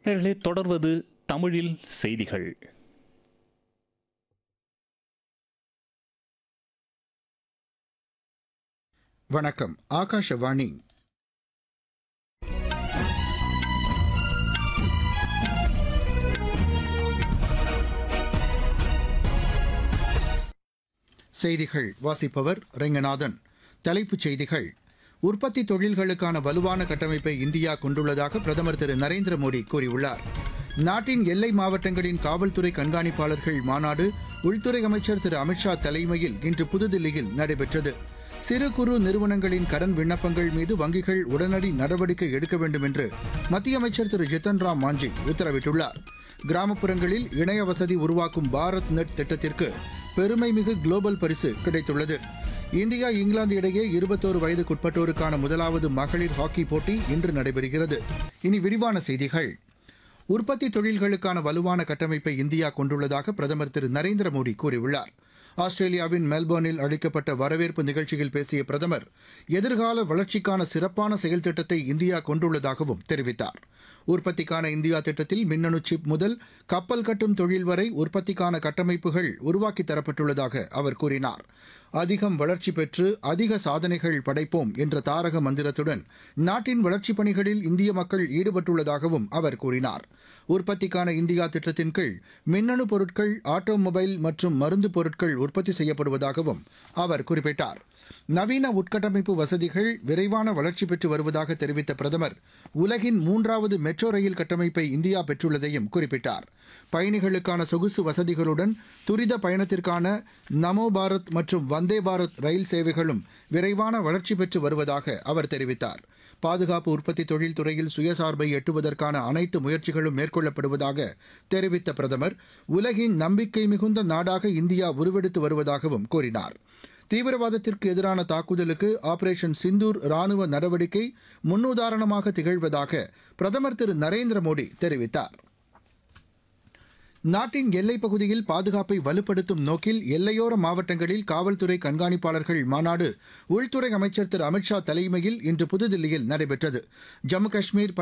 நேர்களே தொடர்வது தமிழில் செய்திகள் வணக்கம் ஆகாஷவாணி செய்திகள் வாசிப்பவர் ரெங்கநாதன் தலைப்புச் செய்திகள் உற்பத்தி தொழில்களுக்கான வலுவான கட்டமைப்பை இந்தியா கொண்டுள்ளதாக பிரதமர் திரு நரேந்திர மோடி கூறியுள்ளார் நாட்டின் எல்லை மாவட்டங்களின் காவல்துறை கண்காணிப்பாளர்கள் மாநாடு உள்துறை அமைச்சர் திரு அமித்ஷா தலைமையில் இன்று புதுதில்லியில் நடைபெற்றது சிறு குறு நிறுவனங்களின் கடன் விண்ணப்பங்கள் மீது வங்கிகள் உடனடி நடவடிக்கை எடுக்க வேண்டும் என்று மத்திய அமைச்சர் திரு ஜித்தன் ராம் மாஞ்சி உத்தரவிட்டுள்ளார் கிராமப்புறங்களில் இணைய வசதி உருவாக்கும் பாரத் நெட் திட்டத்திற்கு பெருமைமிகு குளோபல் பரிசு கிடைத்துள்ளது இந்தியா இங்கிலாந்து இடையே இருபத்தோரு வயதுக்குட்பட்டோருக்கான முதலாவது மகளிர் ஹாக்கி போட்டி இன்று நடைபெறுகிறது இனி விரிவான செய்திகள் உற்பத்தி தொழில்களுக்கான வலுவான கட்டமைப்பை இந்தியா கொண்டுள்ளதாக பிரதமர் திரு நரேந்திர மோடி கூறியுள்ளார் ஆஸ்திரேலியாவின் மெல்போர்னில் அளிக்கப்பட்ட வரவேற்பு நிகழ்ச்சியில் பேசிய பிரதமர் எதிர்கால வளர்ச்சிக்கான சிறப்பான செயல் திட்டத்தை இந்தியா கொண்டுள்ளதாகவும் தெரிவித்தார் உற்பத்திக்கான இந்தியா திட்டத்தில் மின்னணு சிப் முதல் கப்பல் கட்டும் தொழில் வரை உற்பத்திக்கான கட்டமைப்புகள் உருவாக்கி தரப்பட்டுள்ளதாக அவர் கூறினார் அதிகம் வளர்ச்சி பெற்று அதிக சாதனைகள் படைப்போம் என்ற தாரக மந்திரத்துடன் நாட்டின் வளர்ச்சிப் பணிகளில் இந்திய மக்கள் ஈடுபட்டுள்ளதாகவும் அவர் கூறினார் உற்பத்திக்கான இந்தியா திட்டத்தின் கீழ் மின்னணு பொருட்கள் ஆட்டோமொபைல் மற்றும் மருந்து பொருட்கள் உற்பத்தி செய்யப்படுவதாகவும் அவர் குறிப்பிட்டார் நவீன உட்கட்டமைப்பு வசதிகள் விரைவான வளர்ச்சி பெற்று வருவதாக தெரிவித்த பிரதமர் உலகின் மூன்றாவது மெட்ரோ ரயில் கட்டமைப்பை இந்தியா பெற்றுள்ளதையும் குறிப்பிட்டார் பயணிகளுக்கான சொகுசு வசதிகளுடன் துரித பயணத்திற்கான நமோ பாரத் மற்றும் வந்தே பாரத் ரயில் சேவைகளும் விரைவான வளர்ச்சி பெற்று வருவதாக அவர் தெரிவித்தார் பாதுகாப்பு உற்பத்தி தொழில் துறையில் சுயசார்பை எட்டுவதற்கான அனைத்து முயற்சிகளும் மேற்கொள்ளப்படுவதாக தெரிவித்த பிரதமர் உலகின் நம்பிக்கை மிகுந்த நாடாக இந்தியா உருவெடுத்து வருவதாகவும் கூறினார் தீவிரவாதத்திற்கு எதிரான தாக்குதலுக்கு ஆபரேஷன் சிந்தூர் ராணுவ நடவடிக்கை முன்னுதாரணமாக திகழ்வதாக பிரதமர் திரு நரேந்திர மோடி தெரிவித்தார் நாட்டின் எல்லைப் பகுதியில் பாதுகாப்பை வலுப்படுத்தும் நோக்கில் எல்லையோர மாவட்டங்களில் காவல்துறை கண்காணிப்பாளர்கள் மாநாடு உள்துறை அமைச்சர் திரு அமித்ஷா தலைமையில் இன்று புதுதில்லியில் நடைபெற்றது ஜம்மு காஷ்மீர்